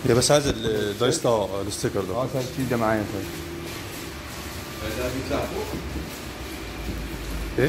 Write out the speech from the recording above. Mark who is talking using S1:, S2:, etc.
S1: هي بس عايز الدايس بتاع الستيكر ده
S2: اه طيب شيل ده معايا طيب
S3: ده بيطلع فوق
S1: ايه